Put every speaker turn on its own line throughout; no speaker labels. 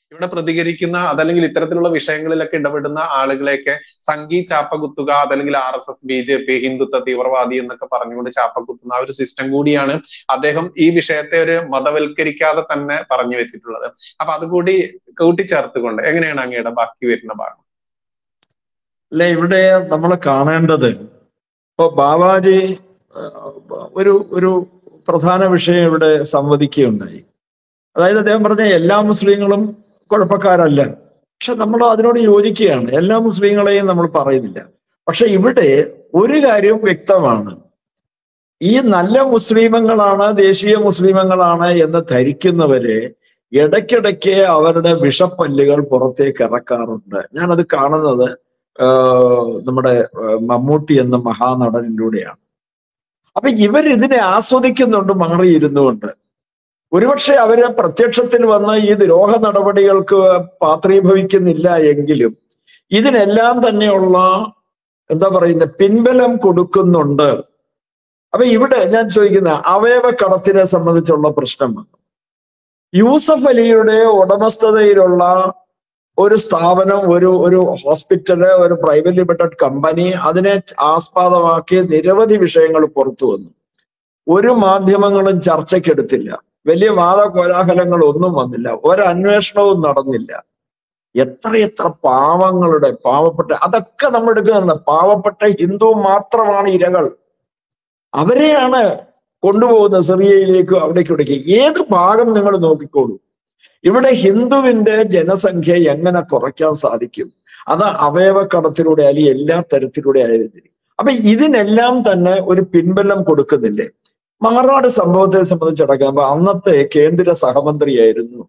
ഇവിടെ പ്രതികരിക്കുന്ന അതല്ലെങ്കിൽ ഇത്തരത്തിലുള്ള വിഷയങ്ങളിലൊക്കെ ഇടപെടുന്ന ആളുകളെയൊക്കെ സംഘി ചാപ്പകുത്തുക അതല്ലെങ്കിൽ R S S B J P Hindutva തീവ്രവാദി എന്നൊക്കെ പറഞ്ഞുകൊണ്ട് ചാപ്പകുത്തുന്ന ആ ഒരു സിസ്റ്റം കൂടിയാണ് അദ്ദേഹം ഈ വിഷയത്തെ ഒരു മതവൽക്കരിക്കാതെ തന്നെ പറഞ്ഞു വെച്ചിട്ടുള്ളത് അപ്പൊ അതുകൂടി കൂട്ടിച്ചേർത്തുകൊണ്ട് എങ്ങനെയാണ് അങ്ങയുടെ ബാക്കി വരുന്ന ഭാഗം
അല്ല ഇവിടെ നമ്മൾ കാണേണ്ടത് ഇപ്പൊ ബാബാജി ഒരു ഒരു പ്രധാന വിഷയം ഇവിടെ സംവദിക്കുകയുണ്ടായി അതായത് അദ്ദേഹം പറഞ്ഞ എല്ലാ മുസ്ലിങ്ങളും കുഴപ്പക്കാരല്ല പക്ഷെ നമ്മൾ അതിനോട് യോജിക്കുകയാണ് എല്ലാ മുസ്ലിങ്ങളെയും നമ്മൾ പറയുന്നില്ല പക്ഷെ ഇവിടെ ഒരു കാര്യം വ്യക്തമാണ് ഈ നല്ല മുസ്ലിമങ്ങളാണ് ദേശീയ മുസ്ലിമങ്ങളാണ് എന്ന് ധരിക്കുന്നവരെ ഇടയ്ക്കിടയ്ക്ക് അവരുടെ വിഷപ്പല്ലുകൾ പുറത്തേക്ക് ഇറക്കാറുണ്ട് ഞാനത് കാണുന്നത് നമ്മുടെ മമ്മൂട്ടി എന്ന മഹാനടനിലൂടെയാണ് അപ്പൊ ഇവർ ഇതിനെ ആസ്വദിക്കുന്നുണ്ട് മാറിയിരുന്നുകൊണ്ട് ഒരുപക്ഷെ അവര് പ്രത്യക്ഷത്തിൽ വന്ന് ഈ ദ്രോഹ നടപടികൾക്ക് പാത്രീഭവിക്കുന്നില്ല എങ്കിലും ഇതിനെല്ലാം തന്നെയുള്ള എന്താ പറയുന്ന പിൻബലം കൊടുക്കുന്നുണ്ട് അപ്പൊ ഇവിടെ ഞാൻ ചോദിക്കുന്ന അവയവ കടത്തിനെ സംബന്ധിച്ചുള്ള പ്രശ്നം വന്നു യൂസഫ് അലിയുടെ ഉടമസ്ഥതയിലുള്ള ഒരു സ്ഥാപനം ഒരു ഒരു ഹോസ്പിറ്റല് ഒരു പ്രൈവറ്റ് ലിമിറ്റഡ് കമ്പനി അതിനെ ആസ്പദമാക്കി നിരവധി വിഷയങ്ങൾ പുറത്തു വന്നു ഒരു മാധ്യമങ്ങളും ചർച്ചയ്ക്കെടുത്തില്ല വലിയ വാദകോലാഹലങ്ങൾ ഒന്നും വന്നില്ല ഒരന്വേഷണവും നടന്നില്ല എത്രയെത്ര പാവങ്ങളുടെ പാവപ്പെട്ട അതൊക്കെ നമ്മൾ എടുക്കുന്നുണ്ട് പാവപ്പെട്ട ഹിന്ദു മാത്രമാണ് ഇരകൾ അവരെയാണ് കൊണ്ടുപോകുന്നത് സിറിയയിലേക്ക് അവിടേക്ക് ഇവിടേക്ക് ഏത് ഭാഗം നിങ്ങൾ നോക്കിക്കോളൂ ഇവിടെ ഹിന്ദുവിന്റെ ജനസംഖ്യ എങ്ങനെ കുറയ്ക്കാൻ സാധിക്കും അത് അവയവക്കടത്തിലൂടെ അല്ലെങ്കിൽ എല്ലാ തരത്തിലൂടെ ആയിരുന്നില്ല അപ്പൊ ഇതിനെല്ലാം തന്നെ ഒരു പിൻബലം കൊടുക്കുന്നില്ലേ മാറാട് സംഭവത്തെ സംബന്ധിച്ചടക്കുമ്പോ അന്നത്തെ കേന്ദ്ര സഹമന്ത്രിയായിരുന്നു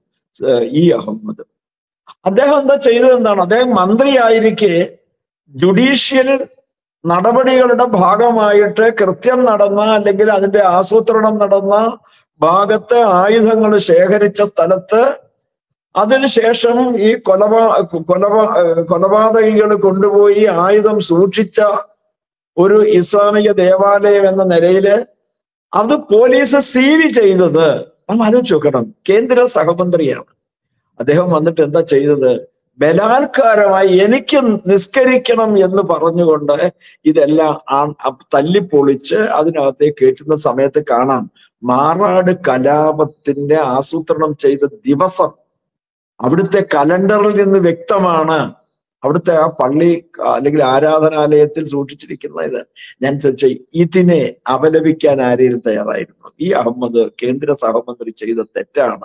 ഇ അഹമ്മദ് അദ്ദേഹം എന്താ ചെയ്തത് എന്താണ് അദ്ദേഹം മന്ത്രിയായിരിക്കെ ജുഡീഷ്യൽ നടപടികളുടെ ഭാഗമായിട്ട് കൃത്യം നടന്ന അല്ലെങ്കിൽ അതിന്റെ ആസൂത്രണം നടന്ന ഭാഗത്ത് ആയുധങ്ങൾ ശേഖരിച്ച സ്ഥലത്ത് അതിനുശേഷം ഈ കൊലപാ കൊലപാ കൊലപാതകികൾ കൊണ്ടുപോയി ആയുധം സൂക്ഷിച്ച ഒരു ഇസ്ലാമിക ദേവാലയം എന്ന നിലയില് അത് പോലീസ് സീൽ ചെയ്തത് നമ്മൾ ആലോചിച്ച് നോക്കണം കേന്ദ്ര സഹമന്ത്രിയാണ് അദ്ദേഹം വന്നിട്ട് എന്താ ചെയ്തത് ബലാത്കാരമായി എനിക്ക് നിസ്കരിക്കണം എന്ന് പറഞ്ഞുകൊണ്ട് ഇതെല്ലാം ആ തല്ലിപ്പൊളിച്ച് അതിനകത്തേക്ക് കയറ്റുന്ന സമയത്ത് കാണാം മാറാട് കലാപത്തിന്റെ ആസൂത്രണം ചെയ്ത ദിവസം അവിടുത്തെ കലണ്ടറിൽ നിന്ന് വ്യക്തമാണ് അവിടുത്തെ ആ പള്ളി അല്ലെങ്കിൽ ആരാധനാലയത്തിൽ സൂക്ഷിച്ചിരിക്കുന്ന ഇത് ഞാൻ ചോദിച്ച ഇതിനെ അപലപിക്കാൻ ആരെയും തയ്യാറായിരുന്നു ഈ അഹമ്മദ് കേന്ദ്ര സഹമന്ത്രി ചെയ്ത തെറ്റാണ്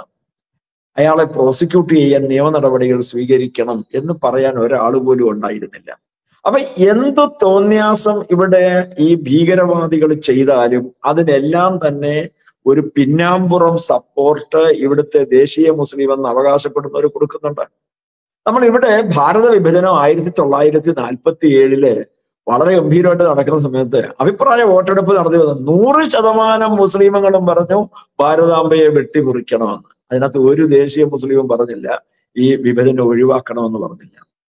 അയാളെ പ്രോസിക്യൂട്ട് ചെയ്യാൻ നിയമ നടപടികൾ സ്വീകരിക്കണം എന്ന് പറയാൻ ഒരാൾ പോലും ഉണ്ടായിരുന്നില്ല അപ്പൊ എന്ത് തോന്യാസം ഇവിടെ ഈ ഭീകരവാദികൾ ചെയ്താലും അതിനെല്ലാം തന്നെ ഒരു പിന്നാമ്പുറം സപ്പോർട്ട് ഇവിടുത്തെ ദേശീയ മുസ്ലിം എന്ന് അവകാശപ്പെടുന്നവർ കൊടുക്കുന്നുണ്ട് നമ്മൾ ഇവിടെ ഭാരത വിഭജനം ആയിരത്തി തൊള്ളായിരത്തി നാൽപ്പത്തി ഏഴില് വളരെ ഗംഭീരമായിട്ട് നടക്കുന്ന സമയത്ത് അഭിപ്രായ വോട്ടെടുപ്പ് നടത്തി വന്നു നൂറ് ശതമാനം മുസ്ലിമുകളും പറഞ്ഞു ഭാരതാംബയെ വെട്ടിമുറിക്കണമെന്ന് അതിനകത്ത് ഒരു ദേശീയ മുസ്ലിമും പറഞ്ഞില്ല ഈ വിഭജനം ഒഴിവാക്കണമെന്ന് പറഞ്ഞില്ല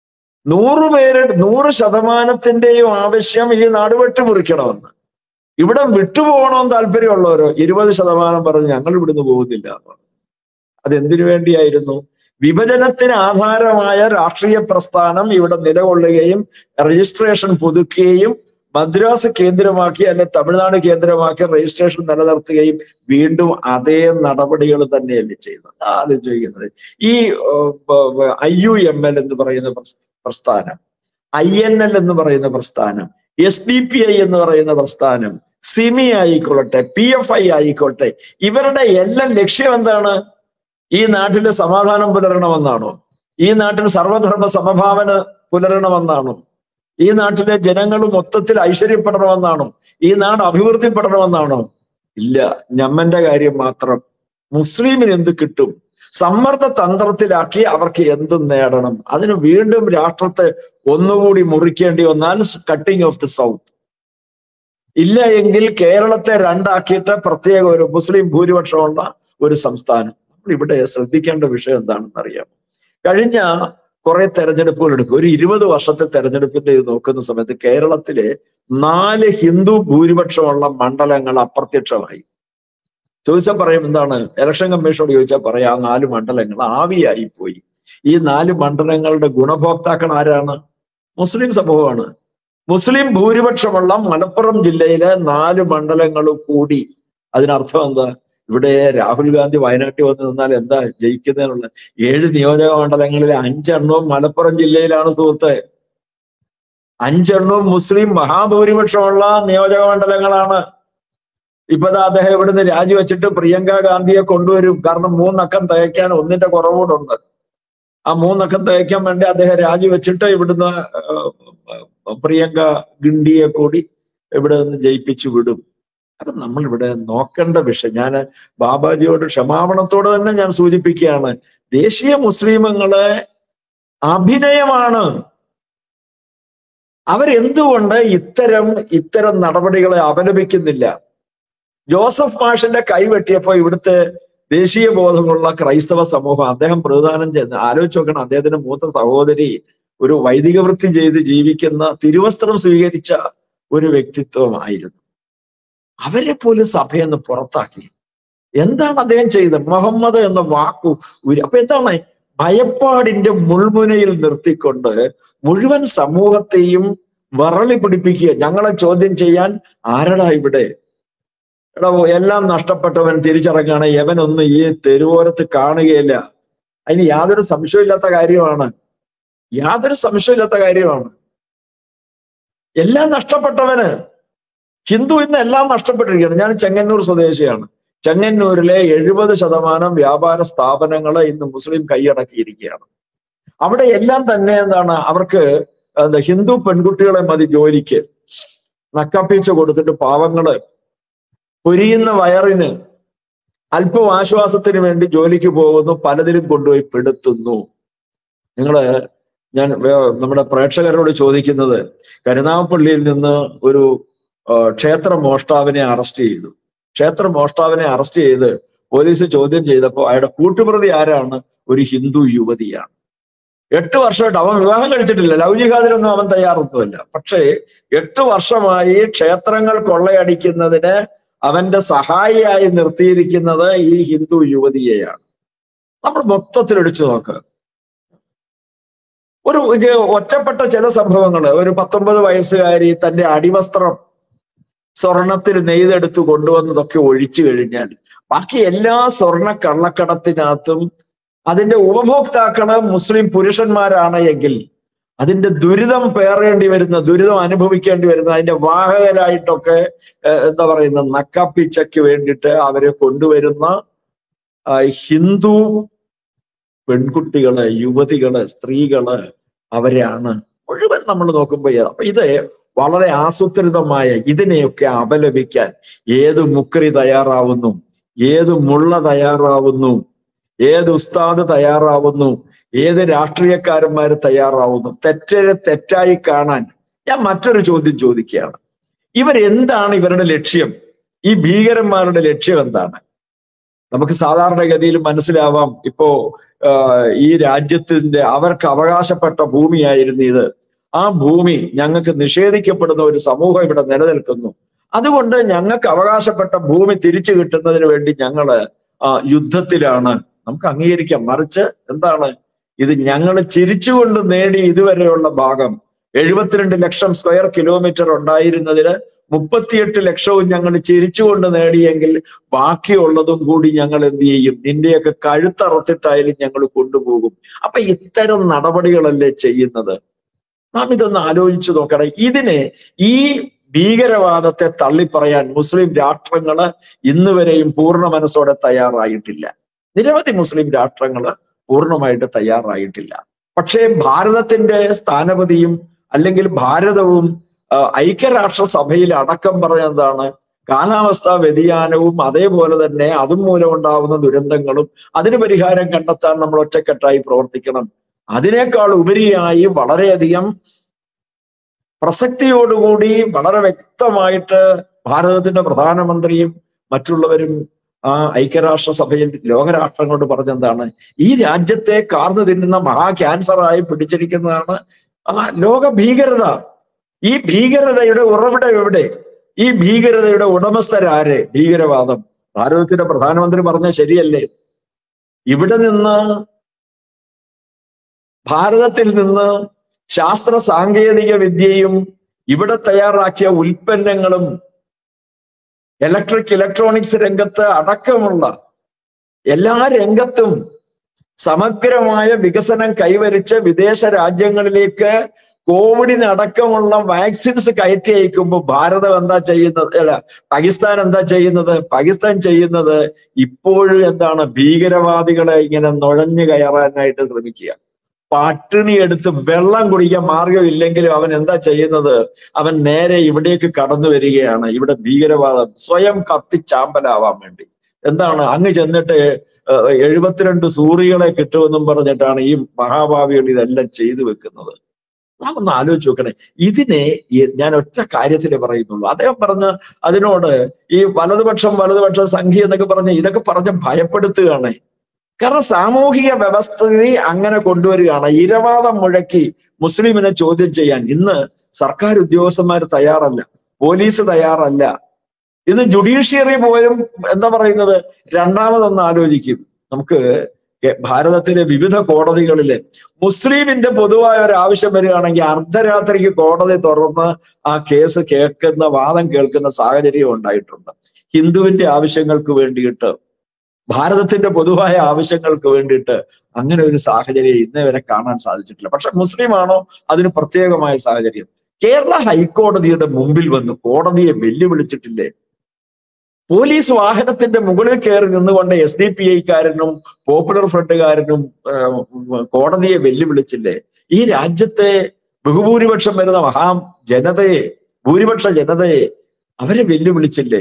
നൂറ് പേര് നൂറ് ശതമാനത്തിന്റെയും ആവശ്യം ഈ നാട് വെട്ടിമുറിക്കണമെന്ന് ഇവിടെ വിട്ടുപോകണമെന്ന് താല്പര്യമുള്ളവരോ ഇരുപത് ശതമാനം പറഞ്ഞു ഞങ്ങൾ ഇവിടുന്ന് പോകുന്നില്ല എന്ന് പറഞ്ഞു അതെന്തിനു വേണ്ടിയായിരുന്നു വിഭജനത്തിന് ആധാരമായ രാഷ്ട്രീയ പ്രസ്ഥാനം ഇവിടെ നിലകൊള്ളുകയും രജിസ്ട്രേഷൻ പുതുക്കുകയും മദ്രാസ് കേന്ദ്രമാക്കി അല്ലെ തമിഴ്നാട് കേന്ദ്രമാക്കി രജിസ്ട്രേഷൻ നിലനിർത്തുകയും വീണ്ടും അതേ നടപടികൾ തന്നെയല്ലേ ചെയ്യുന്നത് ആലോചിക്കുന്നത് ഈ ഐ യു എം എൽ എന്ന് പറയുന്ന പ്രസ്ഥാനം ഐ എൻ എൽ എന്ന് പറയുന്ന പ്രസ്ഥാനം എസ് ഡി പി ഐ എന്ന് പറയുന്ന പ്രസ്ഥാനം സിമി ആയിക്കൊള്ളട്ടെ പി എഫ് ഐ ആയിക്കോട്ടെ ഇവരുടെ എല്ലാം ലക്ഷ്യം എന്താണ് ഈ നാട്ടില് സമാധാനം പുലരണമെന്നാണോ ഈ നാട്ടിൽ സർവധർമ്മ സമഭാവന പുലരണമെന്നാണോ ഈ നാട്ടിലെ ജനങ്ങൾ മൊത്തത്തിൽ ഐശ്വര്യപ്പെടണമെന്നാണോ ഈ നാട് അഭിവൃദ്ധിപ്പെടണമെന്നാണോ ഇല്ല ഞമ്മന്റെ കാര്യം മാത്രം മുസ്ലിമിന് എന്ത് കിട്ടും സമ്മർദ്ദ തന്ത്രത്തിലാക്കി അവർക്ക് എന്തും നേടണം അതിന് വീണ്ടും രാഷ്ട്രത്തെ ഒന്നുകൂടി മുറിക്കേണ്ടി വന്നാൽ കട്ടിങ് ഓഫ് ദി സൗത്ത് ഇല്ല എങ്കിൽ കേരളത്തെ രണ്ടാക്കിയിട്ട് പ്രത്യേക ഒരു മുസ്ലിം ഭൂരിപക്ഷമുള്ള ഒരു സംസ്ഥാനം നമ്മൾ ഇവിടെ ശ്രദ്ധിക്കേണ്ട വിഷയം എന്താണെന്ന് അറിയാം കഴിഞ്ഞ കുറെ തെരഞ്ഞെടുപ്പുകൾ എടുക്കും ഒരു ഇരുപത് വർഷത്തെ തെരഞ്ഞെടുപ്പിന്റെ ഇത് നോക്കുന്ന സമയത്ത് കേരളത്തിലെ നാല് ഹിന്ദു ഭൂരിപക്ഷമുള്ള മണ്ഡലങ്ങൾ അപ്രത്യക്ഷമായി ചോദിച്ചാൽ പറയും എന്താണ് ഇലക്ഷൻ കമ്മീഷനോട് ചോദിച്ചാൽ പറയാം ആ നാല് മണ്ഡലങ്ങൾ ആവിയായി പോയി ഈ നാല് മണ്ഡലങ്ങളുടെ ഗുണഭോക്താക്കൾ ആരാണ് മുസ്ലിം സമൂഹമാണ് മുസ്ലിം ഭൂരിപക്ഷമുള്ള മലപ്പുറം ജില്ലയിലെ നാല് മണ്ഡലങ്ങൾ കൂടി അതിനർത്ഥം എന്താ ഇവിടെ രാഹുൽ ഗാന്ധി വയനാട്ടിൽ വന്ന് നിന്നാൽ എന്താ ജയിക്കുന്നതിനുള്ള ഏഴ് നിയോജക മണ്ഡലങ്ങളിൽ അഞ്ചെണ്ണവും മലപ്പുറം ജില്ലയിലാണ് സുഹൃത്തെ അഞ്ചെണ്ണവും മുസ്ലിം മഹാഭൂരിപക്ഷമുള്ള നിയോജക മണ്ഡലങ്ങളാണ് ഇപ്പൊ ദാ അദ്ദേഹം ഇവിടുന്ന് രാജിവെച്ചിട്ട് പ്രിയങ്ക ഗാന്ധിയെ കൊണ്ടുവരും കാരണം മൂന്നക്കം തയ്ക്കാൻ ഒന്നിന്റെ കുറവുകൂടുണ്ട് ആ മൂന്നക്കം തയ്ക്കാൻ വേണ്ടി അദ്ദേഹം രാജിവെച്ചിട്ട് ഇവിടുന്ന് പ്രിയങ്ക ഗിണ്ടിയെ കൂടി ഇവിടെ നിന്ന് ജയിപ്പിച്ചു വിടും അപ്പൊ നമ്മൾ ഇവിടെ നോക്കേണ്ട വിഷയം ഞാൻ ബാബാജിയോട് ക്ഷമാപണത്തോടെ തന്നെ ഞാൻ സൂചിപ്പിക്കുകയാണ് ദേശീയ മുസ്ലിമുകളെ അഭിനയമാണ് അവരെന്തുകൊണ്ട് ഇത്തരം ഇത്തരം നടപടികളെ അപലപിക്കുന്നില്ല ജോസഫ് മാഷിന്റെ കൈവെട്ടിയപ്പോ ഇവിടുത്തെ ദേശീയ ബോധമുള്ള ക്രൈസ്തവ സമൂഹം അദ്ദേഹം പ്രതിദാനം ചെയ്യുന്ന ആലോചിച്ച് നോക്കണം അദ്ദേഹത്തിന്റെ മൂത്ത സഹോദരി ഒരു വൈദിക വൃത്തി ചെയ്ത് ജീവിക്കുന്ന തിരുവസ്ത്രം സ്വീകരിച്ച ഒരു വ്യക്തിത്വമായിരുന്നു അവരെ പോലും സഭയെന്ന് പുറത്താക്കി എന്താണ് അദ്ദേഹം ചെയ്തത് മുഹമ്മദ് എന്ന വാക്കു ഉരി അപ്പൊ എന്താണ് ഭയപ്പാടിന്റെ മുൾമുനയിൽ നിർത്തിക്കൊണ്ട് മുഴുവൻ സമൂഹത്തെയും വറളി പിടിപ്പിക്കുക ഞങ്ങളെ ചോദ്യം ചെയ്യാൻ ആരടാ ഇവിടെ എടാ എല്ലാം നഷ്ടപ്പെട്ടവൻ തിരിച്ചിറങ്ങുകയാണ് യവനൊന്നും ഈ തെരുവോരത്ത് കാണുകയില്ല അതിന് യാതൊരു സംശയമില്ലാത്ത കാര്യമാണ് യാതൊരു സംശയമില്ലാത്ത കാര്യമാണ് എല്ലാം നഷ്ടപ്പെട്ടവന് ഹിന്ദു ഇന്ന് എല്ലാം നഷ്ടപ്പെട്ടിരിക്കുകയാണ് ഞാൻ ചെങ്ങന്നൂർ സ്വദേശിയാണ് ചെങ്ങന്നൂരിലെ എഴുപത് ശതമാനം വ്യാപാര സ്ഥാപനങ്ങൾ ഇന്ന് മുസ്ലിം കൈയടക്കിയിരിക്കുകയാണ് അവിടെ എല്ലാം തന്നെ എന്താണ് അവർക്ക് എന്താ ഹിന്ദു പെൺകുട്ടികളെ മതി ജോലിക്ക് നക്കപ്പീച്ച കൊടുത്തിട്ട് പാവങ്ങള് പൊരിയുന്ന വയറിന് അല്പം ആശ്വാസത്തിന് വേണ്ടി ജോലിക്ക് പോകുന്നു പലതിലും കൊണ്ടുപോയി പെടുത്തുന്നു നിങ്ങള് ഞാൻ നമ്മുടെ പ്രേക്ഷകരോട് ചോദിക്കുന്നത് കരുനാഗപ്പള്ളിയിൽ നിന്ന് ഒരു ക്ഷേത്ര മോഷ്ടാവിനെ അറസ്റ്റ് ചെയ്തു ക്ഷേത്ര മോഷ്ടാവിനെ അറസ്റ്റ് ചെയ്ത് പോലീസ് ചോദ്യം ചെയ്തപ്പോൾ അയാളുടെ കൂട്ടുപ്രതി ആരാണ് ഒരു ഹിന്ദു യുവതിയാണ് എട്ട് വർഷമായിട്ട് അവൻ വിവാഹം കഴിച്ചിട്ടില്ല ലവ് ജിഹാദിനൊന്നും അവൻ തയ്യാറൊന്നുമല്ല പക്ഷേ എട്ട് വർഷമായി ക്ഷേത്രങ്ങൾ കൊള്ളയടിക്കുന്നതിന് അവന്റെ സഹായിയായി നിർത്തിയിരിക്കുന്നത് ഈ ഹിന്ദു യുവതിയെയാണ് നമ്മൾ മൊത്തത്തിൽ എടുച്ചു നോക്കുക ഒരു ഒറ്റപ്പെട്ട ചില സംഭവങ്ങൾ ഒരു പത്തൊമ്പത് വയസ്സുകാരി തന്റെ അടിവസ്ത്രം സ്വർണത്തിൽ നെയ്തെടുത്ത് കൊണ്ടുവന്നതൊക്കെ ഒഴിച്ചു കഴിഞ്ഞാൽ ബാക്കി എല്ലാ സ്വർണ്ണ കള്ളക്കടത്തിനകത്തും അതിന്റെ ഉപഭോക്താക്കള് മുസ്ലിം പുരുഷന്മാരാണ് എങ്കിൽ അതിന്റെ ദുരിതം പേറേണ്ടി വരുന്ന ദുരിതം അനുഭവിക്കേണ്ടി വരുന്ന അതിന്റെ വാഹകരായിട്ടൊക്കെ എന്താ പറയുന്ന നക്കാപ്പിച്ചയ്ക്ക് വേണ്ടിയിട്ട് അവരെ കൊണ്ടുവരുന്ന ഹിന്ദു പെൺകുട്ടികള് യുവതികള് സ്ത്രീകള് അവരെയാണ് മുഴുവൻ നമ്മൾ നോക്കുമ്പോൾ അപ്പൊ ഇത് വളരെ ആസൂത്രിതമായ ഇതിനെയൊക്കെ അപലപിക്കാൻ ഏത് മുക്രി തയ്യാറാവുന്നു ഏത് മുള്ള തയ്യാറാവുന്നു ഏത് ഉസ്താദ് തയ്യാറാവുന്നു ഏത് രാഷ്ട്രീയക്കാരന്മാർ തയ്യാറാവുന്നു തെറ്റിനെ തെറ്റായി കാണാൻ ഞാൻ മറ്റൊരു ചോദ്യം ചോദിക്കുകയാണ് ഇവരെന്താണ് ഇവരുടെ ലക്ഷ്യം ഈ ഭീകരന്മാരുടെ ലക്ഷ്യം എന്താണ് നമുക്ക് സാധാരണഗതിയിൽ മനസ്സിലാവാം ഇപ്പോ ഈ രാജ്യത്തിന്റെ അവർക്ക് അവകാശപ്പെട്ട ഭൂമിയായിരുന്നു ഇത് ആ ഭൂമി ഞങ്ങൾക്ക് നിഷേധിക്കപ്പെടുന്ന ഒരു സമൂഹം ഇവിടെ നിലനിൽക്കുന്നു അതുകൊണ്ട് ഞങ്ങൾക്ക് അവകാശപ്പെട്ട ഭൂമി തിരിച്ചു കിട്ടുന്നതിന് വേണ്ടി ഞങ്ങള് ആ യുദ്ധത്തിലാണ് നമുക്ക് അംഗീകരിക്കാം മറിച്ച് എന്താണ് ഇത് ഞങ്ങൾ ചിരിച്ചുകൊണ്ട് നേടി ഇതുവരെയുള്ള ഭാഗം എഴുപത്തിരണ്ട് ലക്ഷം സ്ക്വയർ കിലോമീറ്റർ ഉണ്ടായിരുന്നതിന് മുപ്പത്തിയെട്ട് ലക്ഷവും ഞങ്ങൾ ചിരിച്ചുകൊണ്ട് നേടിയെങ്കിൽ ബാക്കിയുള്ളതും കൂടി ഞങ്ങൾ എന്ത് ചെയ്യും നിന്റെയൊക്കെ കഴുത്തറത്തിട്ടായാലും ഞങ്ങൾ കൊണ്ടുപോകും അപ്പൊ ഇത്തരം നടപടികളല്ലേ ചെയ്യുന്നത് നാം ഇതൊന്ന് ആലോചിച്ചു നോക്കണം ഇതിനെ ഈ ഭീകരവാദത്തെ തള്ളിപ്പറയാൻ മുസ്ലിം രാഷ്ട്രങ്ങള് ഇന്ന് വരെയും പൂർണ്ണ മനസ്സോടെ തയ്യാറായിട്ടില്ല നിരവധി മുസ്ലിം രാഷ്ട്രങ്ങള് പൂർണ്ണമായിട്ട് തയ്യാറായിട്ടില്ല പക്ഷേ ഭാരതത്തിന്റെ സ്ഥാനപതിയും അല്ലെങ്കിൽ ഭാരതവും ഐക്യരാഷ്ട്ര സഭയിൽ അടക്കം പറഞ്ഞതാണ് കാലാവസ്ഥാ വ്യതിയാനവും അതേപോലെ തന്നെ അതും മൂലം ഉണ്ടാവുന്ന ദുരന്തങ്ങളും അതിന് പരിഹാരം കണ്ടെത്താൻ നമ്മൾ ഒറ്റക്കെട്ടായി പ്രവർത്തിക്കണം അതിനേക്കാൾ ഉപരിയായി വളരെയധികം പ്രസക്തിയോടുകൂടി വളരെ വ്യക്തമായിട്ട് ഭാരതത്തിന്റെ പ്രധാനമന്ത്രിയും മറ്റുള്ളവരും ആ ഐക്യരാഷ്ട്ര സഭയിൽ ലോകരാഷ്ട്രങ്ങളോട് പറഞ്ഞെന്താണ് ഈ രാജ്യത്തെ കാർന്നു തിന്നുന്ന മഹാ ക്യാൻസറായി പിടിച്ചിരിക്കുന്നതാണ് ആ ലോക ഭീകരത ഈ ഭീകരതയുടെ ഉറവിടം എവിടെ ഈ ഭീകരതയുടെ ഉടമസ്ഥരാര് ഭീകരവാദം ഭാരതത്തിന്റെ പ്രധാനമന്ത്രി പറഞ്ഞ ശരിയല്ലേ ഇവിടെ നിന്ന് ഭാരതത്തിൽ നിന്ന് ശാസ്ത്ര സാങ്കേതിക വിദ്യയും ഇവിടെ തയ്യാറാക്കിയ ഉൽപ്പന്നങ്ങളും ഇലക്ട്രിക് ഇലക്ട്രോണിക്സ് രംഗത്ത് അടക്കമുള്ള എല്ലാ രംഗത്തും സമഗ്രമായ വികസനം കൈവരിച്ച് വിദേശ രാജ്യങ്ങളിലേക്ക് കോവിഡിന് അടക്കമുള്ള വാക്സിൻസ് കയറ്റി അയക്കുമ്പോൾ ഭാരതം എന്താ ചെയ്യുന്നത് അല്ല പാകിസ്ഥാൻ എന്താ ചെയ്യുന്നത് പാകിസ്ഥാൻ ചെയ്യുന്നത് ഇപ്പോഴും എന്താണ് ഭീകരവാദികളെ ഇങ്ങനെ നുഴഞ്ഞു കയറാനായിട്ട് ശ്രമിക്കുക പട്ടിണി എടുത്ത് വെള്ളം കുടിക്കാൻ മാർഗമില്ലെങ്കിലും അവൻ എന്താ ചെയ്യുന്നത് അവൻ നേരെ ഇവിടേക്ക് കടന്നു വരികയാണ് ഇവിടെ ഭീകരവാദം സ്വയം കത്തിച്ചാമ്പലാവാൻ വേണ്ടി എന്താണ് അങ്ങ് ചെന്നിട്ട് എഴുപത്തിരണ്ട് സൂറികളെ കിട്ടുമെന്നും പറഞ്ഞിട്ടാണ് ഈ മഹാഭാവികൾ ഇതെല്ലാം ചെയ്തു വെക്കുന്നത് നാം ഒന്ന് ആലോചിച്ച് നോക്കണേ ഇതിനെ ഞാൻ ഒറ്റ കാര്യത്തിലേ പറയുന്നുള്ളൂ അദ്ദേഹം പറഞ്ഞ അതിനോട് ഈ വലതുപക്ഷം വലതുപക്ഷം സംഖ്യ എന്നൊക്കെ പറഞ്ഞ് ഇതൊക്കെ പറഞ്ഞ് ഭയപ്പെടുത്തുകയാണ് കാരണം സാമൂഹിക വ്യവസ്ഥിതി അങ്ങനെ കൊണ്ടുവരികയാണ് ഇരവാദം മുഴക്കി മുസ്ലിമിനെ ചോദ്യം ചെയ്യാൻ ഇന്ന് സർക്കാർ ഉദ്യോഗസ്ഥന്മാർ തയ്യാറല്ല പോലീസ് തയ്യാറല്ല ഇന്ന് ജുഡീഷ്യറി പോലും എന്താ പറയുന്നത് രണ്ടാമതൊന്ന് ആലോചിക്കും നമുക്ക് ഭാരതത്തിലെ വിവിധ കോടതികളിലെ മുസ്ലിമിന്റെ പൊതുവായ ഒരു ആവശ്യം വരികയാണെങ്കിൽ അർദ്ധരാത്രിക്ക് കോടതി തുറന്ന് ആ കേസ് കേൾക്കുന്ന വാദം കേൾക്കുന്ന സാഹചര്യം ഉണ്ടായിട്ടുണ്ട് ഹിന്ദുവിന്റെ ആവശ്യങ്ങൾക്ക് വേണ്ടിയിട്ട് ഭാരതത്തിന്റെ പൊതുവായ ആവശ്യങ്ങൾക്ക് വേണ്ടിയിട്ട് അങ്ങനെ ഒരു സാഹചര്യം ഇന്നേ വരെ കാണാൻ സാധിച്ചിട്ടില്ല പക്ഷെ മുസ്ലിം ആണോ അതിന് പ്രത്യേകമായ സാഹചര്യം കേരള ഹൈക്കോടതിയുടെ മുമ്പിൽ വന്ന് കോടതിയെ വെല്ലുവിളിച്ചിട്ടില്ലേ പോലീസ് വാഹനത്തിന്റെ മുകളിൽ കയറി നിന്നുകൊണ്ട് എസ് ഡി പി ഐക്കാരനും പോപ്പുലർ ഫ്രണ്ടുകാരനും കോടതിയെ വെല്ലുവിളിച്ചില്ലേ ഈ രാജ്യത്തെ ബഹുഭൂരിപക്ഷം വരുന്ന മഹാ ജനതയെ ഭൂരിപക്ഷ ജനതയെ അവരെ വെല്ലുവിളിച്ചില്ലേ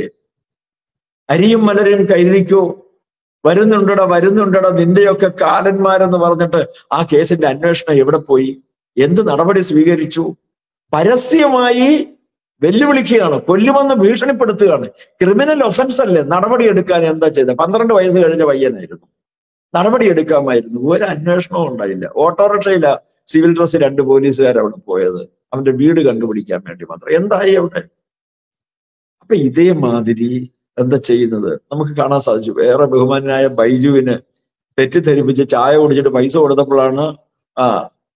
അരിയും മലരും കരുതിക്കോ വരുന്നുണ്ടട വരുന്നുണ്ടട നിന്റെയൊക്കെ കാലന്മാരെന്ന് പറഞ്ഞിട്ട് ആ കേസിന്റെ അന്വേഷണം എവിടെ പോയി എന്ത് നടപടി സ്വീകരിച്ചു പരസ്യമായി വെല്ലുവിളിക്കുകയാണ് കൊല്ലുമെന്ന് ഭീഷണിപ്പെടുത്തുകയാണ് ക്രിമിനൽ ഒഫൻസ് അല്ലേ നടപടി എടുക്കാൻ എന്താ ചെയ്തത് പന്ത്രണ്ട് വയസ്സ് കഴിഞ്ഞ പയ്യനായിരുന്നു നടപടി എടുക്കാമായിരുന്നു ഒരു അന്വേഷണവും ഉണ്ടായില്ല ഓട്ടോറിക്ഷയില സിവിൽ ഡ്രസ് രണ്ട് പോലീസുകാർ അവിടെ പോയത് അവന്റെ വീട് കണ്ടുപിടിക്കാൻ വേണ്ടി മാത്രം എന്തായി അവിടെ അപ്പൊ ഇതേമാതിരി എന്താ ചെയ്യുന്നത് നമുക്ക് കാണാൻ സാധിച്ചു വേറെ ബഹുമാനായ ബൈജുവിന് തെറ്റിദ്ധരിപ്പിച്ച് ചായ കുടിച്ചിട്ട് പൈസ കൊടുത്തപ്പോഴാണ് ആ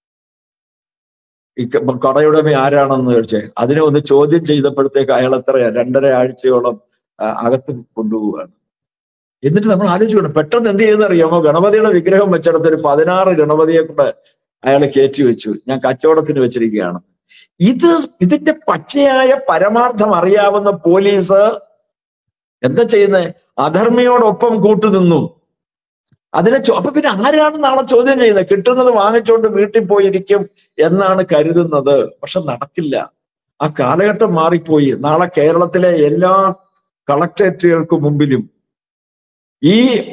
ഈ കടയുടമ ആരാണെന്ന് ചോദിച്ചേ അതിനെ ഒന്ന് ചോദ്യം ചെയ്തപ്പോഴത്തേക്ക് അയാൾ എത്രയാ രണ്ടര ആഴ്ചയോളം അകത്ത് കൊണ്ടുപോവുകയാണ് എന്നിട്ട് നമ്മൾ ആലോചിക്കണം പെട്ടെന്ന് എന്ത് ചെയ്യുന്ന അറിയാമോ ഗണപതിയുടെ വിഗ്രഹം വെച്ചിടത്ത് ഒരു പതിനാറ് ഗണപതിയെ കൂടെ അയാൾ കയറ്റി വെച്ചു ഞാൻ കച്ചവടത്തിന് വെച്ചിരിക്കുകയാണ് ഇത് ഇതിന്റെ പച്ചയായ പരമാർത്ഥം അറിയാവുന്ന പോലീസ് എന്താ ചെയ്യുന്നത് അധർമ്മിയോടൊപ്പം കൂട്ടുനിന്നു അതിനെ അപ്പൊ പിന്നെ ആരാണ് നാളെ ചോദ്യം ചെയ്യുന്നത് കിട്ടുന്നത് വാങ്ങിച്ചുകൊണ്ട് വീട്ടിൽ പോയിരിക്കും എന്നാണ് കരുതുന്നത് പക്ഷെ നടക്കില്ല ആ കാലഘട്ടം മാറിപ്പോയി നാളെ കേരളത്തിലെ എല്ലാ കളക്ടറേറ്റുകൾക്ക് മുമ്പിലും ഈ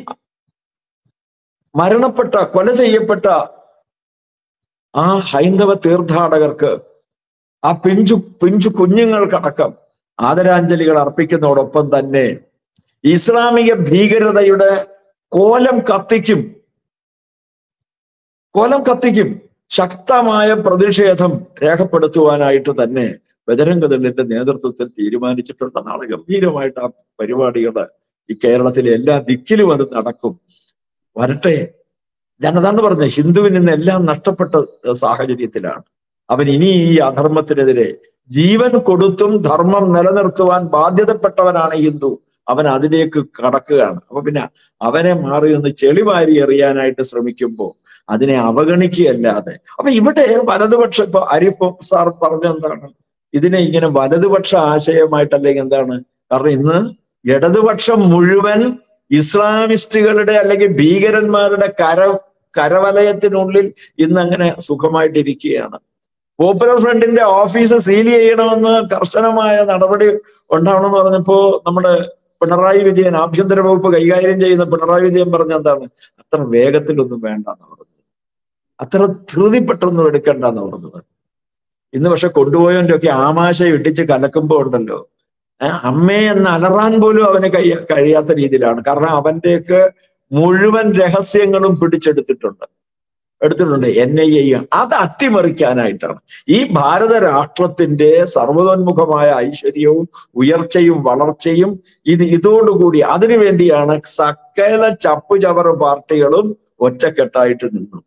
മരണപ്പെട്ട കൊല ചെയ്യപ്പെട്ട ആ ഹൈന്ദവ തീർത്ഥാടകർക്ക് ആ പിഞ്ചു പിഞ്ചു കുഞ്ഞുങ്ങൾക്കടക്കം ആദരാഞ്ജലികൾ അർപ്പിക്കുന്നതോടൊപ്പം തന്നെ ഇസ്ലാമിക ഭീകരതയുടെ കോലം കത്തിക്കും കോലം കത്തിക്കും ശക്തമായ പ്രതിഷേധം രേഖപ്പെടുത്തുവാനായിട്ട് തന്നെ ബജരംഗദളിന്റെ നേതൃത്വത്തിൽ തീരുമാനിച്ചിട്ടുണ്ട് നാളെ ഗംഭീരമായിട്ട് ആ പരിപാടികൾ ഈ കേരളത്തിലെ എല്ലാ ദിക്കിലും അത് നടക്കും വരട്ടെ ഞാനതാണ് പറഞ്ഞത് ഹിന്ദുവിന് ഇന്ന് എല്ലാം നഷ്ടപ്പെട്ട സാഹചര്യത്തിലാണ് അവൻ ഇനി ഈ അധർമ്മത്തിനെതിരെ ജീവൻ കൊടുത്തും ധർമ്മം നിലനിർത്തുവാൻ ബാധ്യതപ്പെട്ടവനാണ് ഹിന്ദു അവൻ അതിലേക്ക് കടക്കുകയാണ് അപ്പൊ പിന്നെ അവനെ മാറി നിന്ന് ചെളിവാരി എറിയാനായിട്ട് ശ്രമിക്കുമ്പോൾ അതിനെ അവഗണിക്കുകയല്ലാതെ അപ്പൊ ഇവിടെ വലതുപക്ഷ ഇപ്പൊ അരിപ്പ സാർ പറഞ്ഞ എന്താണ് ഇതിനെ ഇങ്ങനെ വലതുപക്ഷ ആശയമായിട്ടല്ലെങ്കിൽ എന്താണ് കാരണം ഇന്ന് ഇടതുപക്ഷം മുഴുവൻ ഇസ്ലാമിസ്റ്റുകളുടെ അല്ലെങ്കിൽ ഭീകരന്മാരുടെ കര കരവലയത്തിനുള്ളിൽ ഇന്ന് അങ്ങനെ സുഖമായിട്ടിരിക്കുകയാണ് പോപ്പുലർ ഫ്രണ്ടിന്റെ ഓഫീസ് സീൽ ചെയ്യണമെന്ന് കർശനമായ നടപടി ഉണ്ടാവണമെന്ന് പറഞ്ഞപ്പോ നമ്മുടെ പിണറായി വിജയൻ ആഭ്യന്തര വകുപ്പ് കൈകാര്യം ചെയ്യുന്ന പിണറായി വിജയൻ പറഞ്ഞ എന്താണ് അത്ര വേഗത്തിലൊന്നും വേണ്ട എന്ന് പറഞ്ഞത് അത്ര ധൃതിപ്പെട്ടൊന്നും എടുക്കണ്ട എന്ന് പറഞ്ഞത് ഇന്ന് പക്ഷെ കൊണ്ടുപോയവന്റെ ഒക്കെ ആമാശയം ഇട്ടിച്ച് കലക്കുമ്പോ ഉണ്ടല്ലോ അമ്മേ എന്ന് അലറാൻ പോലും അവന് കഴിയ കഴിയാത്ത രീതിയിലാണ് കാരണം അവന്റെയൊക്കെ മുഴുവൻ രഹസ്യങ്ങളും പിടിച്ചെടുത്തിട്ടുണ്ട് എടുത്തിട്ടുണ്ട് എൻ ഐ എ അത് അട്ടിമറിക്കാനായിട്ടാണ് ഈ ഭാരത രാഷ്ട്രത്തിന്റെ സർവതോന്മുഖമായ ഐശ്വര്യവും ഉയർച്ചയും വളർച്ചയും ഇത് ഇതോടുകൂടി അതിനു വേണ്ടിയാണ് സകല ചപ്പുചവറ് പാർട്ടികളും ഒറ്റക്കെട്ടായിട്ട് നിന്നു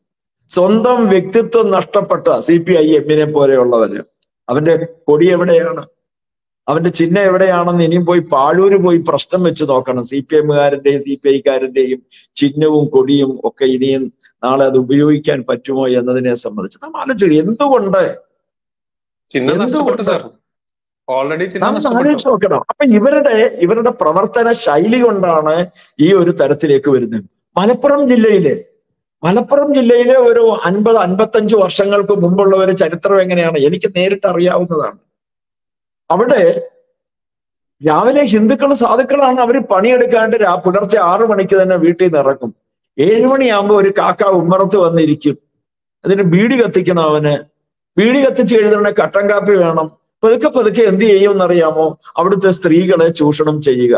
സ്വന്തം വ്യക്തിത്വം നഷ്ടപ്പെട്ട സി പി ഐ എമ്മിനെ പോലെയുള്ളവര് അവന്റെ കൊടി എവിടെയാണ് അവന്റെ ചിഹ്നം എവിടെയാണെന്ന് ഇനിയും പോയി പാഴൂര് പോയി പ്രശ്നം വെച്ച് നോക്കണം സി പി എമ്മുകാരന്റെയും സി പി ഐക്കാരന്റെയും ചിഹ്നവും കൊടിയും ഒക്കെ ഇനിയും നാളെ അത് ഉപയോഗിക്കാൻ പറ്റുമോ എന്നതിനെ സംബന്ധിച്ച് നാം ആലോചിച്ചു എന്തുകൊണ്ട്
ചിഹ്നം നഷ്ടപ്പെട്ടു സാർ ഓൾറെഡി ചിഹ്നം
നാം
നഷ്ടപ്പെട്ടു
ആലോചിച്ച് നോക്കണം അപ്പൊ ഇവരുടെ ഇവരുടെ പ്രവർത്തന ശൈലി കൊണ്ടാണ് ഈ ഒരു തരത്തിലേക്ക് വരുന്നത് മലപ്പുറം ജില്ലയിലെ മലപ്പുറം ജില്ലയിലെ ഒരു അൻപത് അൻപത്തഞ്ച് വർഷങ്ങൾക്ക് മുമ്പുള്ള ഒരു ചരിത്രം എങ്ങനെയാണ് എനിക്ക് നേരിട്ട് അറിയാവുന്നതാണ് അവിടെ രാവിലെ ഹിന്ദുക്കൾ സാധുക്കളാണ് അവർ പണിയെടുക്കാണ്ട് രാ പുലർച്ചെ ആറു മണിക്ക് തന്നെ വീട്ടിൽ നിന്ന് ഇറക്കും ഏഴുമണിയാകുമ്പോൾ ഒരു കാക്ക ഉമ്മറത്ത് വന്നിരിക്കും അതിന് ബീഡി കത്തിക്കണം അവന് ബീഡി കത്തിച്ച് എഴുതണ കട്ടൻ കാപ്പി വേണം പതുക്കെ പതുക്കെ എന്ത് ചെയ്യും എന്നറിയാമോ അവിടുത്തെ സ്ത്രീകളെ ചൂഷണം ചെയ്യുക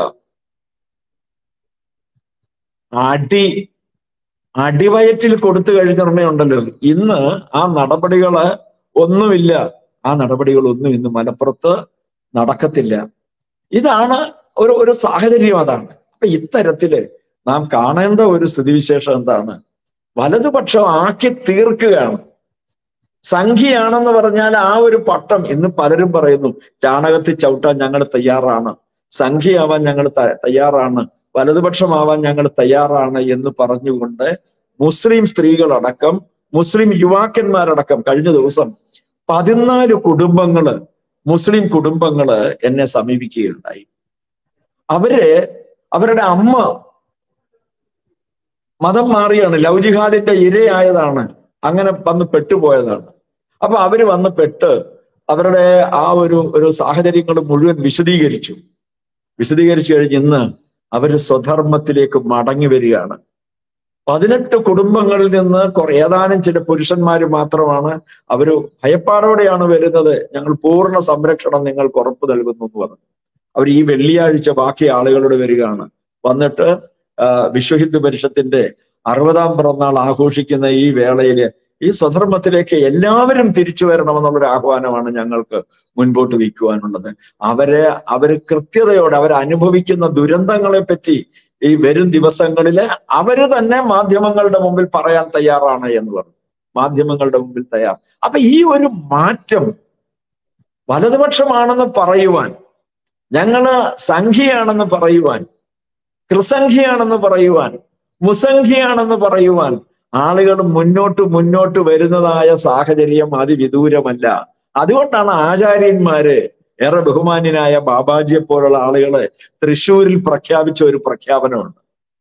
അടി അടിവയറ്റിൽ കൊടുത്തു കഴിഞ്ഞിട്ടുണ്ടല്ലോ ഇന്ന് ആ നടപടികള് ഒന്നുമില്ല ആ നടപടികളൊന്നും ഇന്ന് മലപ്പുറത്ത് നടക്കത്തില്ല ഇതാണ് ഒരു ഒരു സാഹചര്യം അതാണ് അപ്പൊ ഇത്തരത്തില് നാം കാണേണ്ട ഒരു സ്ഥിതിവിശേഷം എന്താണ് വലതുപക്ഷം ആക്കി തീർക്കുകയാണ് സംഖ്യയാണെന്ന് പറഞ്ഞാൽ ആ ഒരു പട്ടം ഇന്ന് പലരും പറയുന്നു ചാണകത്തിൽ ചവിട്ടാൻ ഞങ്ങൾ തയ്യാറാണ് സംഖ്യയാവാൻ ഞങ്ങൾ ത- തയ്യാറാണ് വലതുപക്ഷമാവാൻ ഞങ്ങൾ തയ്യാറാണ് എന്ന് പറഞ്ഞുകൊണ്ട് മുസ്ലിം സ്ത്രീകളടക്കം മുസ്ലിം യുവാക്കന്മാരടക്കം കഴിഞ്ഞ ദിവസം പതിനാല് കുടുംബങ്ങള് മുസ്ലിം കുടുംബങ്ങള് എന്നെ സമീപിക്കുകയുണ്ടായി അവര് അവരുടെ അമ്മ മതം മാറിയാണ് ലവ് ജിഹാദിന്റെ ഇരയായതാണ് അങ്ങനെ വന്ന് പെട്ടുപോയതാണ് അപ്പൊ അവര് വന്ന് പെട്ട് അവരുടെ ആ ഒരു ഒരു സാഹചര്യങ്ങൾ മുഴുവൻ വിശദീകരിച്ചു വിശദീകരിച്ചു കഴിഞ്ഞ് ഇന്ന് അവര് സ്വധർമ്മത്തിലേക്ക് മടങ്ങി വരികയാണ് പതിനെട്ട് കുടുംബങ്ങളിൽ നിന്ന് കുറെ ഏതാനും ചില പുരുഷന്മാര് മാത്രമാണ് അവര് ഭയപ്പാടോടെയാണ് വരുന്നത് ഞങ്ങൾ പൂർണ്ണ സംരക്ഷണം നിങ്ങൾക്ക് ഉറപ്പ് നൽകുന്നു എന്ന് പറഞ്ഞു അവർ ഈ വെള്ളിയാഴ്ച ബാക്കി ആളുകളോട് വരികയാണ് വന്നിട്ട് ആ, വിശ്വഹിന്ദു പരിഷത്തിന്റെ അറുപതാം പിറന്നാൾ ആഘോഷിക്കുന്ന ഈ വേളയില് ഈ സ്വധർമ്മത്തിലേക്ക് എല്ലാവരും തിരിച്ചു വരണമെന്നുള്ളൊരു ആഹ്വാനമാണ് ഞങ്ങൾക്ക് മുൻപോട്ട് വയ്ക്കുവാനുള്ളത് അവരെ അവര് കൃത്യതയോടെ അവർ അനുഭവിക്കുന്ന ദുരന്തങ്ങളെ പറ്റി ഈ വരും ദിവസങ്ങളില് അവര് തന്നെ മാധ്യമങ്ങളുടെ മുമ്പിൽ പറയാൻ തയ്യാറാണ് എന്ന് പറഞ്ഞു മാധ്യമങ്ങളുടെ മുമ്പിൽ തയ്യാർ അപ്പൊ ഈ ഒരു മാറ്റം വലതുപക്ഷമാണെന്ന് പറയുവാൻ ഞങ്ങള് സംഖ്യയാണെന്ന് പറയുവാൻ ത്രിസംഖ്യയാണെന്ന് പറയുവാൻ മുസംഖ്യയാണെന്ന് പറയുവാൻ ആളുകൾ മുന്നോട്ട് മുന്നോട്ട് വരുന്നതായ സാഹചര്യം അതിവിദൂരമല്ല അതുകൊണ്ടാണ് ആചാര്യന്മാര് ഏറെ ബഹുമാന്യനായ ബാബാജിയെ പോലുള്ള ആളുകള് തൃശ്ശൂരിൽ പ്രഖ്യാപിച്ച ഒരു പ്രഖ്യാപനമുണ്ട്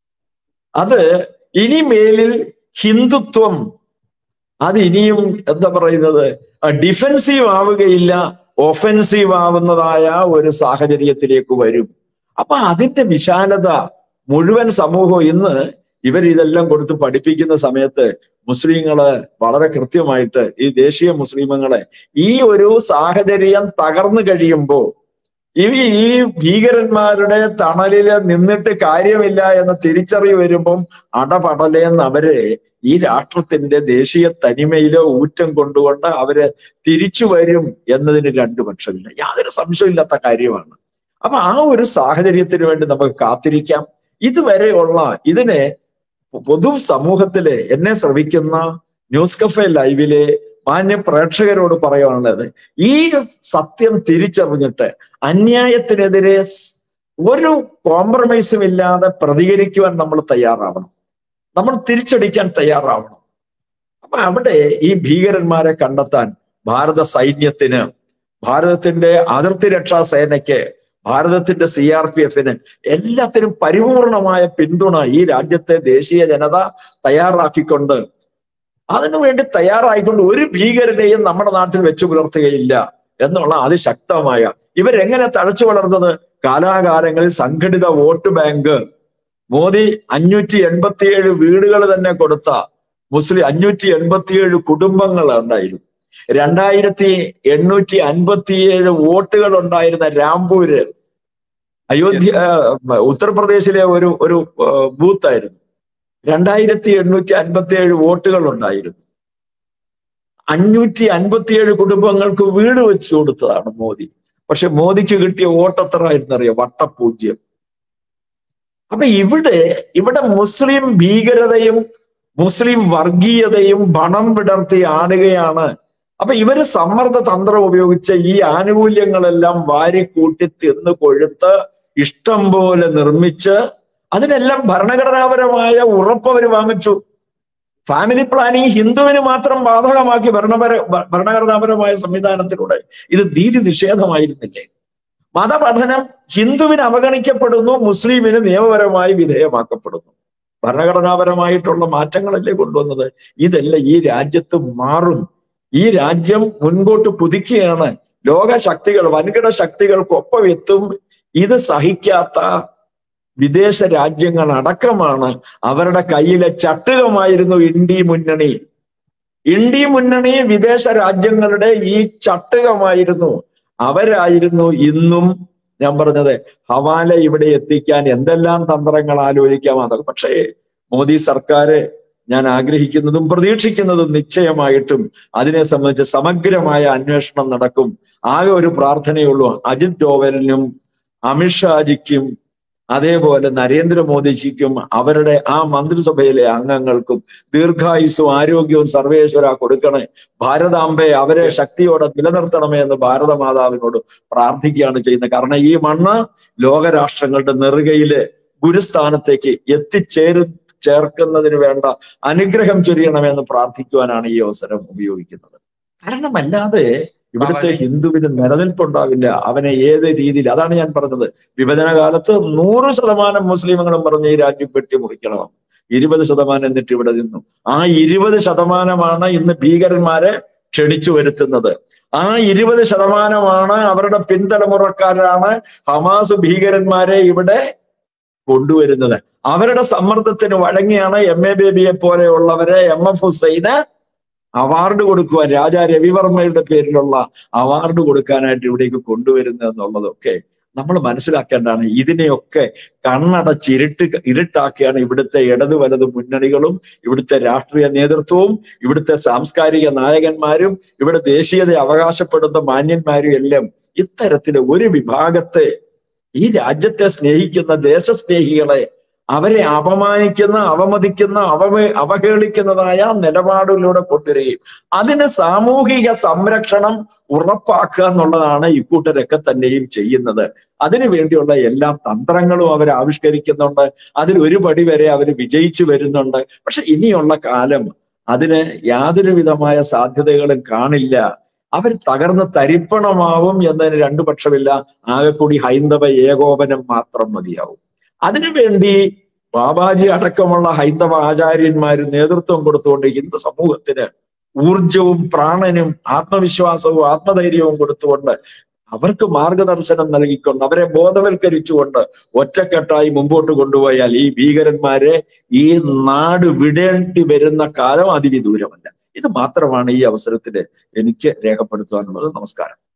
അത് ഇനി മേലിൽ ഹിന്ദുത്വം അത് ഇനിയും എന്താ പറയുന്നത് ഡിഫെൻസീവ് ആവുകയില്ല ഒഫെൻസീവ് ആവുന്നതായ ഒരു സാഹചര്യത്തിലേക്ക് വരും അപ്പൊ അതിന്റെ വിശാലത മുഴുവൻ സമൂഹവും ഇന്ന് ഇവർ ഇതെല്ലാം കൊടുത്ത് പഠിപ്പിക്കുന്ന സമയത്ത് മുസ്ലിങ്ങള് വളരെ കൃത്യമായിട്ട് ഈ ദേശീയ മുസ്ലിമുകളെ ഈ ഒരു സാഹചര്യം തകർന്നു കഴിയുമ്പോൾ ഈ ഈ ഭീകരന്മാരുടെ തണലില് നിന്നിട്ട് കാര്യമില്ല എന്ന തിരിച്ചറിവ് വരുമ്പം അടപടലേന്ന് അവര് ഈ രാഷ്ട്രത്തിന്റെ ദേശീയ തനിമയിലോ ഊറ്റം കൊണ്ടുകൊണ്ട് അവര് തിരിച്ചു വരും എന്നതിന് രണ്ടു പക്ഷമില്ല യാതൊരു സംശയമില്ലാത്ത കാര്യമാണ് അപ്പൊ ആ ഒരു സാഹചര്യത്തിന് വേണ്ടി നമുക്ക് കാത്തിരിക്കാം ഇതുവരെയുള്ള ഇതിനെ പൊതു സമൂഹത്തില് എന്നെ ശ്രവിക്കുന്ന ന്യൂസ് കഫേ ലൈവിലെ മാന്യ പ്രേക്ഷകരോട് പറയാനുള്ളത് ഈ സത്യം തിരിച്ചറിഞ്ഞിട്ട് അന്യായത്തിനെതിരെ സ് ഒരു കോംപ്രമൈസും ഇല്ലാതെ പ്രതികരിക്കുവാൻ നമ്മൾ തയ്യാറാവണം നമ്മൾ തിരിച്ചടിക്കാൻ തയ്യാറാവണം അപ്പൊ അവിടെ ഈ ഭീകരന്മാരെ കണ്ടെത്താൻ ഭാരത സൈന്യത്തിന് ഭാരതത്തിന്റെ അതിർത്തി രക്ഷാ സേനയ്ക്ക് ഭാരതത്തിന്റെ സി ആർ പി എഫിന് എല്ലാത്തിനും പരിപൂർണമായ പിന്തുണ ഈ രാജ്യത്തെ ദേശീയ ജനത തയ്യാറാക്കിക്കൊണ്ട് അതിനു വേണ്ടി തയ്യാറായിക്കൊണ്ട് ഒരു ഭീകരനെയും നമ്മുടെ നാട്ടിൽ വെച്ചു പുലർത്തുകയില്ല എന്നുള്ള അതിശക്തമായ ഇവരെങ്ങനെ തഴച്ചു വളർന്നത് കാലാകാലങ്ങളിൽ സംഘടിത വോട്ട് ബാങ്ക് മോദി അഞ്ഞൂറ്റി എൺപത്തിയേഴ് വീടുകൾ തന്നെ കൊടുത്ത മുസ്ലിം അഞ്ഞൂറ്റി എൺപത്തിയേഴ് കുടുംബങ്ങൾ ഉണ്ടായിരുന്നു രണ്ടായിരത്തി എണ്ണൂറ്റി അൻപത്തിയേഴ് വോട്ടുകൾ ഉണ്ടായിരുന്ന രാംപൂര് അയോധ്യ ഉത്തർപ്രദേശിലെ ഒരു ഒരു ബൂത്തായിരുന്നു രണ്ടായിരത്തി എണ്ണൂറ്റി അൻപത്തി ഏഴ് വോട്ടുകൾ ഉണ്ടായിരുന്നു അഞ്ഞൂറ്റി അൻപത്തിയേഴ് കുടുംബങ്ങൾക്ക് വീട് വെച്ചു കൊടുത്തതാണ് മോദി പക്ഷെ മോദിക്ക് കിട്ടിയ വോട്ട് എത്ര ആയിരുന്നു അറിയാം വട്ടപൂജ്യം അപ്പൊ ഇവിടെ ഇവിടെ മുസ്ലിം ഭീകരതയും മുസ്ലിം വർഗീയതയും പണം വിടർത്തി ആടുകയാണ് അപ്പൊ ഇവര് സമ്മർദ്ദ തന്ത്രം ഉപയോഗിച്ച് ഈ ആനുകൂല്യങ്ങളെല്ലാം വാരിക്കൂട്ടി തിന്ന് കൊഴുത്ത് ഇഷ്ടം പോലെ നിർമ്മിച്ച് അതിനെല്ലാം ഭരണഘടനാപരമായ ഉറപ്പ് അവർ വാങ്ങിച്ചു ഫാമിലി പ്ലാനിങ് ഹിന്ദുവിന് മാത്രം ബാധകമാക്കി ഭരണപര ഭരണഘടനാപരമായ സംവിധാനത്തിലൂടെ ഇത് നീതി നിഷേധമായിരുന്നില്ലേ മതപഠനം ഹിന്ദുവിന് അവഗണിക്കപ്പെടുന്നു മുസ്ലിമിന് നിയമപരമായി വിധേയമാക്കപ്പെടുന്നു ഭരണഘടനാപരമായിട്ടുള്ള മാറ്റങ്ങളല്ലേ കൊണ്ടുവന്നത് ഇതെല്ലാം ഈ രാജ്യത്ത് മാറും ഈ രാജ്യം മുൻപോട്ട് കുതിക്കുകയാണ് ലോക ശക്തികൾ വൻകിട ശക്തികൾക്കൊപ്പം എത്തും ഇത് സഹിക്കാത്ത വിദേശ രാജ്യങ്ങൾ അടക്കമാണ് അവരുടെ കയ്യിലെ ചട്ടുകമായിരുന്നു ഇന്ത്യ മുന്നണി ഇന്ത്യ മുന്നണി വിദേശ രാജ്യങ്ങളുടെ ഈ ചട്ടുകമായിരുന്നു അവരായിരുന്നു ഇന്നും ഞാൻ പറഞ്ഞത് ഹവാല ഇവിടെ എത്തിക്കാൻ എന്തെല്ലാം തന്ത്രങ്ങൾ ആലോചിക്കാം അതൊക്കെ പക്ഷേ മോദി സർക്കാർ ഞാൻ ആഗ്രഹിക്കുന്നതും പ്രതീക്ഷിക്കുന്നതും നിശ്ചയമായിട്ടും അതിനെ സംബന്ധിച്ച് സമഗ്രമായ അന്വേഷണം നടക്കും ആകെ ഒരു പ്രാർത്ഥനയുള്ളൂ അജിത് ഡോവലിനും അമിത്ഷാജിക്കും അതേപോലെ നരേന്ദ്രമോദിജിക്കും അവരുടെ ആ മന്ത്രിസഭയിലെ അംഗങ്ങൾക്കും ദീർഘായുസ്സും ആരോഗ്യവും സർവേശ്വര കൊടുക്കണേ ഭാരതാംബയെ അവരെ ശക്തിയോടെ നിലനിർത്തണമേ എന്ന് ഭാരതമാതാവിനോട് പ്രാർത്ഥിക്കുകയാണ് ചെയ്യുന്നത് കാരണം ഈ മണ്ണ് ലോകരാഷ്ട്രങ്ങളുടെ നെറുകയിലെ ഗുരുസ്ഥാനത്തേക്ക് എത്തിച്ചേരു ചേർക്കുന്നതിന് വേണ്ട അനുഗ്രഹം ചൊരിയണമെന്ന് പ്രാർത്ഥിക്കുവാനാണ് ഈ അവസരം ഉപയോഗിക്കുന്നത് കാരണം അല്ലാതെ ഇവിടുത്തെ ഹിന്ദുവിന് നിലനിൽപ്പുണ്ടാവില്ല അവനെ ഏത് രീതിയിൽ അതാണ് ഞാൻ പറഞ്ഞത് വിഭജന കാലത്ത് നൂറ് ശതമാനം മുസ്ലിമുകളും പറഞ്ഞ് ഈ രാജ്യം വെട്ടിമുറിക്കണം ഇരുപത് ശതമാനം എന്നിട്ട് ഇവിടെ നിന്നു ആ ഇരുപത് ശതമാനമാണ് ഇന്ന് ഭീകരന്മാരെ ക്ഷണിച്ചു വരുത്തുന്നത് ആ ഇരുപത് ശതമാനമാണ് അവരുടെ പിൻതലമുറക്കാരാണ് ഹമാസ് ഭീകരന്മാരെ ഇവിടെ കൊണ്ടുവരുന്നത് അവരുടെ സമ്മർദ്ദത്തിന് വഴങ്ങിയാണ് എം എ ബേബിയെ പോലെയുള്ളവരെ എം എഫ് ഹുസൈന് അവാർഡ് കൊടുക്കുവാൻ രാജാ രവിവർമ്മയുടെ പേരിലുള്ള അവാർഡ് കൊടുക്കാനായിട്ട് ഇവിടേക്ക് കൊണ്ടുവരുന്നത് എന്നുള്ളതൊക്കെ നമ്മൾ മനസ്സിലാക്കേണ്ടതാണ് ഇതിനെയൊക്കെ കണ്ണടച്ചിരുട്ട് ഇരുട്ടാക്കിയാണ് ഇവിടുത്തെ ഇടതു വലതു മുന്നണികളും ഇവിടുത്തെ രാഷ്ട്രീയ നേതൃത്വവും ഇവിടുത്തെ സാംസ്കാരിക നായകന്മാരും ഇവിടെ ദേശീയത അവകാശപ്പെടുന്ന മാന്യന്മാരും എല്ലാം ഇത്തരത്തില് ഒരു വിഭാഗത്തെ ഈ രാജ്യത്തെ സ്നേഹിക്കുന്ന ദേശസ്നേഹികളെ അവരെ അപമാനിക്കുന്ന അവമതിക്കുന്ന അവമേ അവഹേളിക്കുന്നതായ നിലപാടിലൂടെ കൊണ്ടുവരികയും അതിന് സാമൂഹിക സംരക്ഷണം ഉറപ്പാക്കുക എന്നുള്ളതാണ് ഇക്കൂട്ടരൊക്കെ തന്നെയും ചെയ്യുന്നത് അതിനു വേണ്ടിയുള്ള എല്ലാ തന്ത്രങ്ങളും അവർ ആവിഷ്കരിക്കുന്നുണ്ട് അതിൽ ഒരു പടി വരെ അവർ വിജയിച്ചു വരുന്നുണ്ട് പക്ഷെ ഇനിയുള്ള കാലം അതിന് യാതൊരു വിധമായ സാധ്യതകളും കാണില്ല അവർ തകർന്ന് തരിപ്പണമാവും എന്നതിന് രണ്ടു പക്ഷമില്ല ആകെ കൂടി ഹൈന്ദവ ഏകോപനം മാത്രം മതിയാവും അതിനുവേണ്ടി ബാബാജി അടക്കമുള്ള ഹൈന്ദവ ആചാര്യന്മാര് നേതൃത്വം കൊടുത്തുകൊണ്ട് ഹിന്ദു സമൂഹത്തിന് ഊർജവും പ്രാണനും ആത്മവിശ്വാസവും ആത്മധൈര്യവും കൊടുത്തുകൊണ്ട് അവർക്ക് മാർഗദർശനം നൽകിക്കൊണ്ട് അവരെ ബോധവൽക്കരിച്ചുകൊണ്ട് ഒറ്റക്കെട്ടായി മുമ്പോട്ട് കൊണ്ടുപോയാൽ ഈ ഭീകരന്മാരെ ഈ നാട് വിടേണ്ടി വരുന്ന കാലം അതിവിദൂരമല്ല ഇത് മാത്രമാണ് ഈ അവസരത്തിൽ എനിക്ക് രേഖപ്പെടുത്തുവാനുള്ളത് നമസ്കാരം